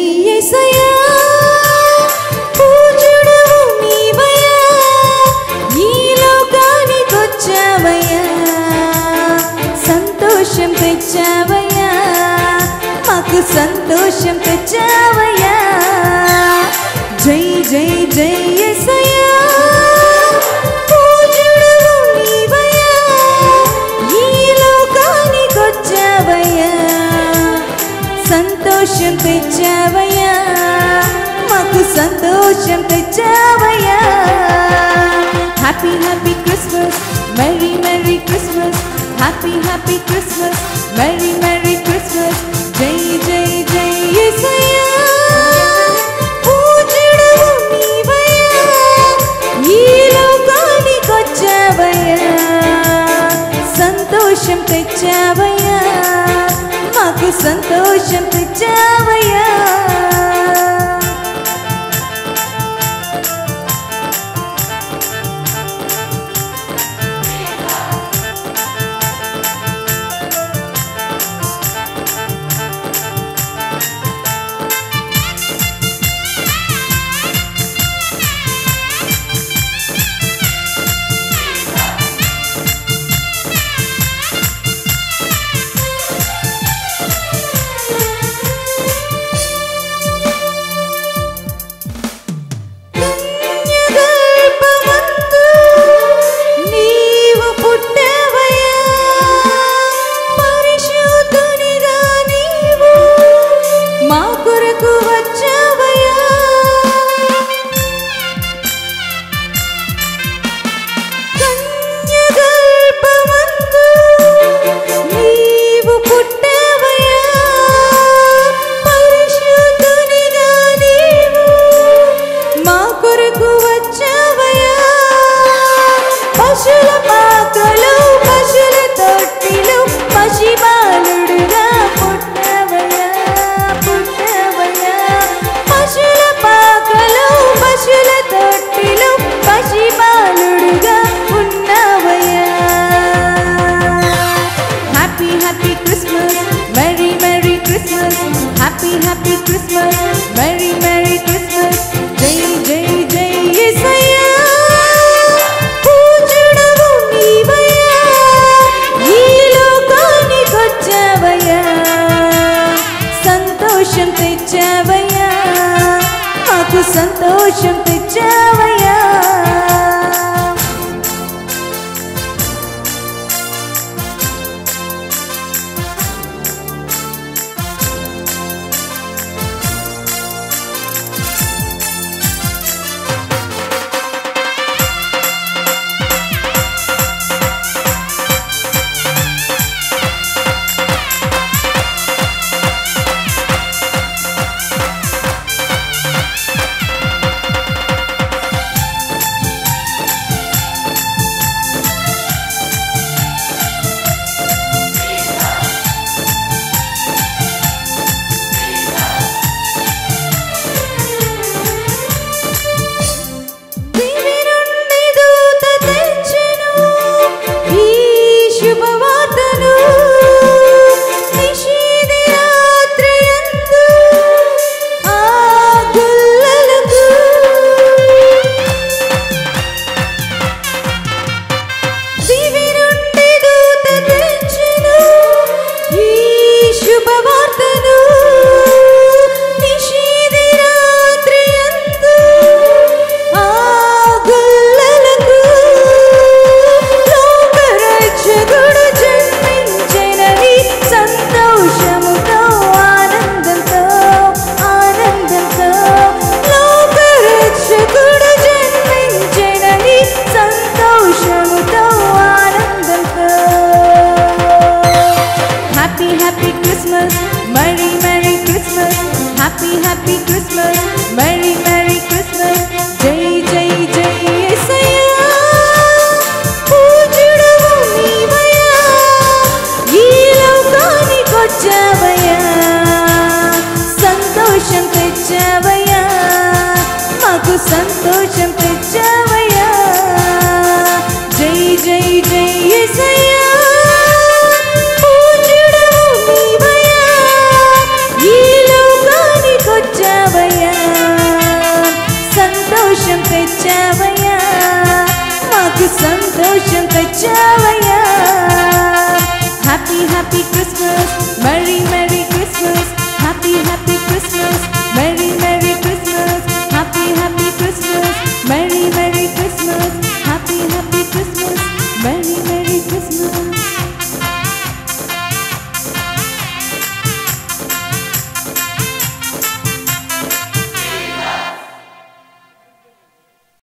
యేసయ్యా పూజుడవు నీవయ్యా ఈ లోకానికొచ్చావయ్యా సంతోషం తెచ్చావయ్యా మాకు సంతోషం తెచ్చావయ్యా జై జై జై యేసయ్యా పూజుడవు నీవయ్యా ఈ లోకానికొచ్చావయ్యా సంతోషం తెచ్చావయ్యా మాకు సంతోషం తెచ్చావయ్యా happy happy Christmas merry merry Christmas happy happy Christmas merry merry Christmas జై జై జై యేసయ్యా పూజుడవు నీవయ్యా ఈ లోకానికొచ్చావయ్యా సంతోషం తెచ్చావయ్యా మాకు సంతోషం తెచ్చావయ్యా పుణ్యగల్పమందు నీవు పుట్టావయ్యా పరిశుద్ధునిగా నీవు మా కొరకు వచ్చావయ్యా కన్యగల్పమందు నీవు పుట్టావయ్యా పరిశుద్ధునిగా నీవు మా కొరకు వచ్చావయ్యా పశుల పాకలు పశుల తొట్టిలు పశిబాలుడుగా పుట్టవయ్యా పుట్టవయ్యా పశుల పాకలు పశుల తొట్టిలు పశిబాలుడుగా ఉన్నవయ్యా happy happy Christmas merry merry Christmas happy happy Christmas merry merry Christmas జై జై జై యేసయ్యా పూజుడవు నీవయ్యా ఈ లోకానికొచ్చావయ్యా సంతోషం తెచ్చావయ్యా మాకు సంతోషం తెచ్చావయ్యా దివి నుండి దూత తెచ్చెను ఈ శుభవార్తను నిషీది రాత్రియందు ఆ గుల్లలకు దివి నుండి దూత తెచ్చెను ఈ శుభవార్తను నిషీది రాత్రియందు ఆ గుల్లలకు లోకరక్షకుడు జన్మించెనని సంతోషముతో ఆనందంతో ఆనందంతో లోకరక్షకుడు జన్మించెనని సంతోషముతో ఆనందంతో హ్యాపీ హ్యాపీ క్రిస్మస్ మరీ మరీ క్రిస్మస్ హ్యాపీ హ్యాపీ క్రిస్మస్ మరీ మరీ క్రిస్మస్ జై జై జై యేసయ్యా పూజుడవు నీవయ్యా ఈ లోకానికొచ్చావయ్యా సంతోషం తెచ్చావయ్యా మాకు సంతోషం తెచ్చావయ్యా జై జై జై యేసయ్యా పూజుడవు నీవయ్యా ఈ లోకానికొచ్చావయ్యా హ్యాపీ క్రిస్మస్